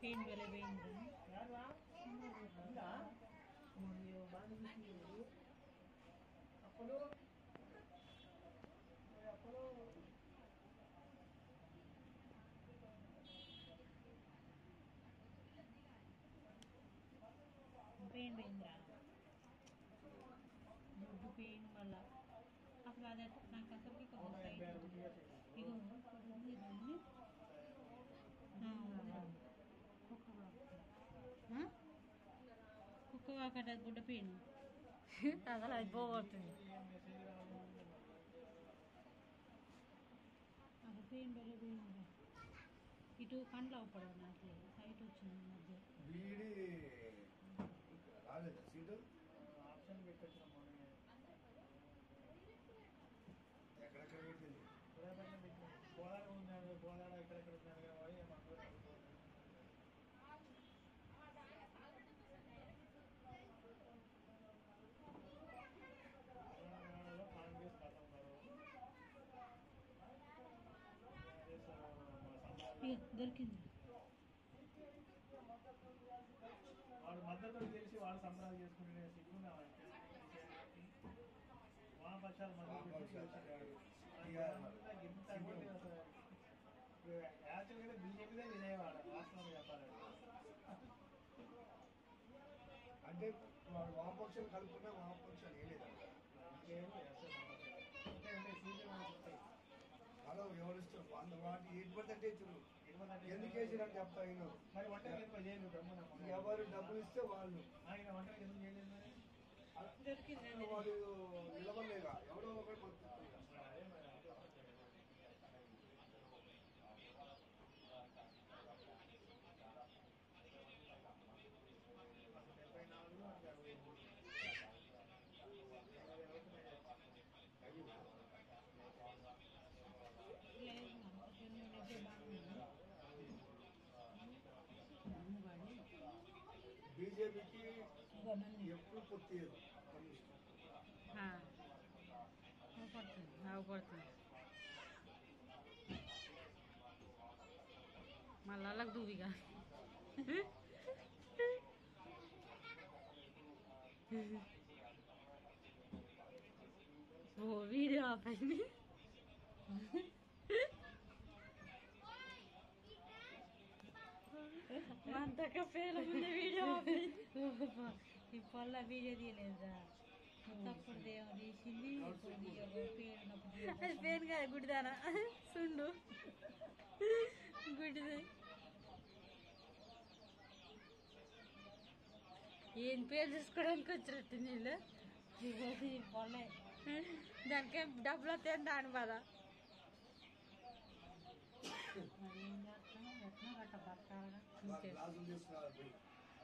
Pain వెళ్ళే పోయింది అప్పుడు అప్పుడు పెయిన్ పోయిందిరా బొడ్డు పెయిన్ వల్ల అసలు అదే నాకు అసలుకి కొంచెం సైడ్ ఇగో ఉంది చూడండి. ఆ, ఉందిరా. కుక్క వాక. ఆ? కుక్క వాకట గుడ్డ పెయిన్ అసలు అది పోగొడుతుంది అసలు పెయిన్ వెళ్ళే పోయిందిరా ఇటు కండ్లు అవపడవు నాకు సైట్ వచ్చింది ఈ మధ్య బీడి రాలేదా సీటు ఆప్షన్ పెట్టొచ్చిన మొన్న ఎక్కడెక్కడ పెట్టింది గోదాడ ఉన్నాడు గోదాడ ఎక్కడెక్కడ ఉన్నాడు కాబట్టి మాకు తెలంగాణలో కాంగ్రెస్ కథ ఉన్నారు అదే సార్ మా సమాజం ఇగో దొరికింది వాడు మద్దతు తెలిసి వాడు సంబరాలు చేసుకుంటే సిగ్గున్నా వామపక్షాలు మద్దతు పెట్టి వామపక్షాలు గెలిచాడు. ఇక ఎంత అగౌంట్ అసలు. ఇప్పుడు యాక్చువల్గా బీజేపీదే విజయవాడ వాస్తవం చెప్పాలంటే అంటే వాడు వామపక్షాలు కలుపుకున్నా వామపక్షాలు వేయలేదా ఇంకేం లేదు అసలు సమస్య. అంటే అంటే సీట్లు మనకు వస్తాయి. అలా ఎవరిష్టం వాళ్ళు వాటి ఏది పడితే అంటే ఇచ్చారు ఇరవై అంటే ఎందుకు వేసిరని చెప్తా ఈయన మరి ఒంటరికి ఎందుకు చేయలేదు బ్రహ్మనమ్మం ఎవరు డబ్బులు ఇస్తే వాళ్ళు ఆయన ఒంటరికి ఎందుకు చేయలేదు మరి అలా దొరికింది వాడు నిలబడలేగా ఎవడో ఒకటి మనకు చెప్తారు. అదే మరి అసలు డెబ్బై నాలుగు అంటే అరవై మూడు. ఇరవై అవుతున్నాయి. అయ్యిందా? లేదు అంత పెయిన్ అయితే బాగుంది అమ్మగాడి బీజేపీకి ఇగో నన్ను ఎప్పుడు పొత్తేరు కమ్యూనిస్ట్ అవపడుతుంది అవపడుతుంది మళ్ళీ వాళ్ళకి దూవిగా ఓ వీడియో ఆపండి అంతక పేల ముందు వీడియో ఆపండి ఈ పొల్ల వీడియో తీయలేదురా తప్పుడు దేమో తీసింది ఇప్పుడు తీయకు, పేరు నొప్పి అది పేరు కాదు గుడిదానా సుండు గుడిది ఏం పేరు చూసుకోవడానికి వచ్చినట్టు నీళ్ళు తీయకు, ఈ పొల్లే దానికేం డబ్బులు వస్తాయని దాని బాధ మరి ఏం చేస్తాం ఎట్లా గట్ట బతకాలగా వాళ్ళు గ్లాసులు తీసుకున్నారు పోయి.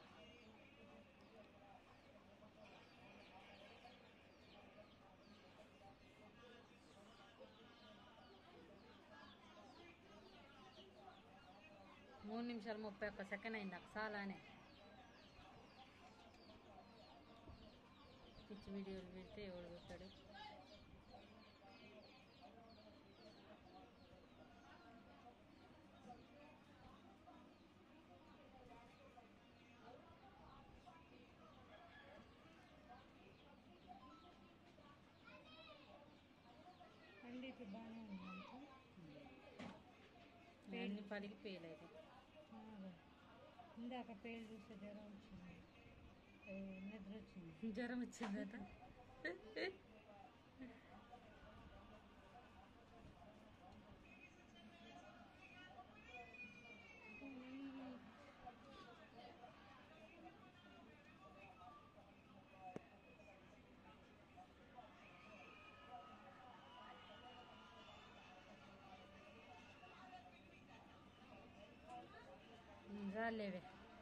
మూడు నిమిషాలు ముప్పై ఒక్క సెకండ్ అయింది అక్క చాలానే పిచ్చి వీడియోలు పెడితే ఎవడు పెట్టాడు పండిట్ బాగానే ఉంది మనకు అన్ని పలికి పేలైతే బాగా. ఇందాక పేరు చూస్తే జ్వరం వచ్చింది ఏ, నిద్ర వచ్చింది జ్వరం వచ్చిందట రాలేవే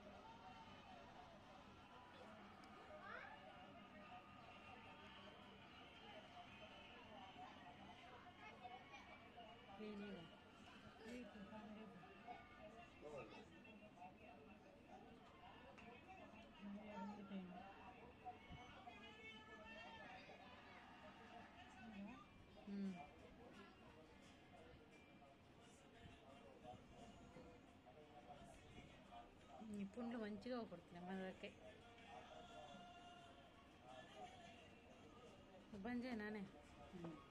వేణిగా రేపు పండుగ మళ్ళీ ఉండిపోయింది ఉమ్. పుండ్లు మంచిగా పడుతున్నాయి మనకే బంద్ చేయనానే ఉమ్.